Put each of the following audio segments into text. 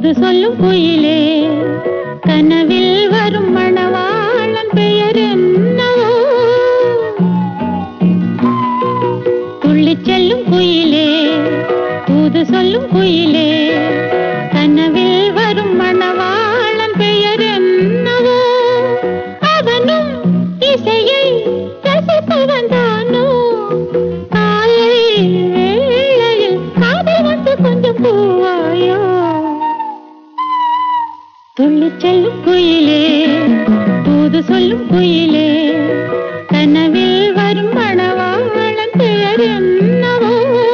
தூது சொல்லும் குயிலே கனவில் வரும் மணவாளன் பெயர் என்னவோ துள்ளிச் செல்லும் குயிலே தூது சொல்லும் குயிலே கனவில் வரும் மணவாளன் பெயர் என்னவோ அவனும் இசையை ரசிப்பவன் தானோ காலை வேளையில் காதல் வந்து கொஞ்சம் பூவாயோ துள்ளிச் செல்லும் குயிலே தூது சொல்லும் குயிலே கனவில் வரும் மணவாளன் பெயர் என்னவோ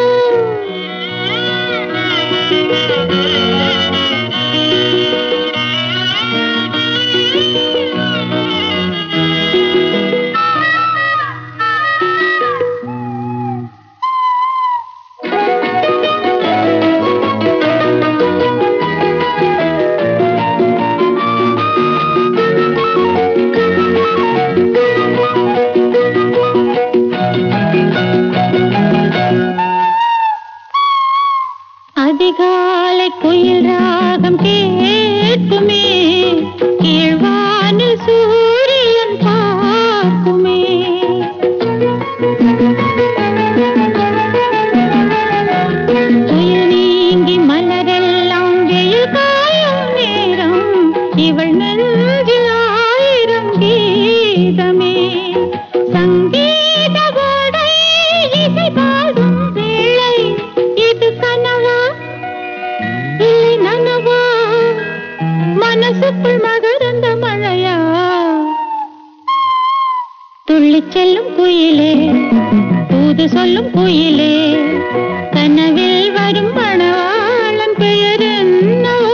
அதிகாலை குயில் ராகம் கேட்குமே கீழ்வானில் சூரியன் பார்க்குமே துயில் நீங்கி மலரெல்லாம் வெயில் காயும் நேரம் இவள் நெஞ்சில் ஆயிரம் கீதமே சங்கீத ஓடை இசை பாடும் வேளை இது கனவா இல்லை நனவா மனசுக்குள் மகரந்த மழையா துள்ளிச் செல்லும் குயிலே தூது சொல்லும் குயிலே கனவில் வரும் மணவாளன் பெயர் என்னவோ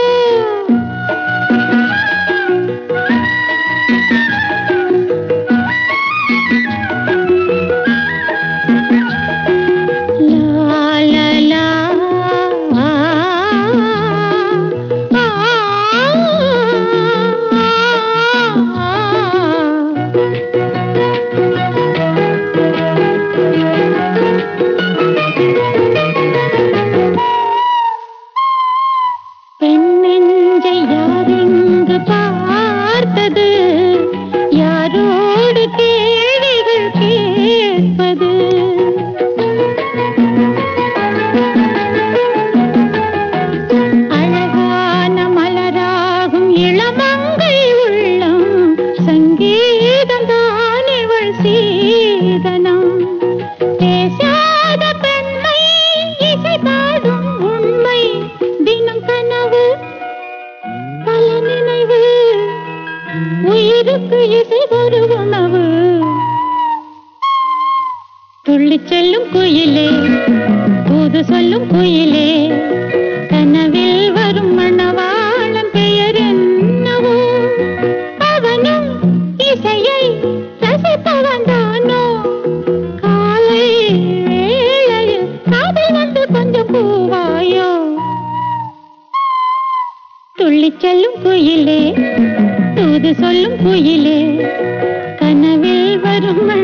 லா லா லா ஆ, ஆ, ஆ, ஆ. பெண் நெஞ்சை யாரெங்கு பார்த்தது யாரோடு கேள்விகள் கேட்பது அழகான மலராகும் இளமங்கை உள்ளம் சங்கீதம் தான் இவள் சீதனம் பேசாத பெண்மை இசை பாடும் உண்மை தினம் கனவு பல நினைவு உயிருக்கு இசை ஒரு உணவு துள்ளிச் செல்லும் குயிலே தூது சொல்லும் குயிலே கனவில் வரும் மணவாளன் பெயர் என்னவோ அவனும் இசையை ரசிப்பவன் தானோ காலை வேளையில் காதல் வந்து கொஞ்சம் பூவாயோ துள்ளிச் செல்லும் குயிலே தூது சொல்லும் குயிலே கனவில் வரும்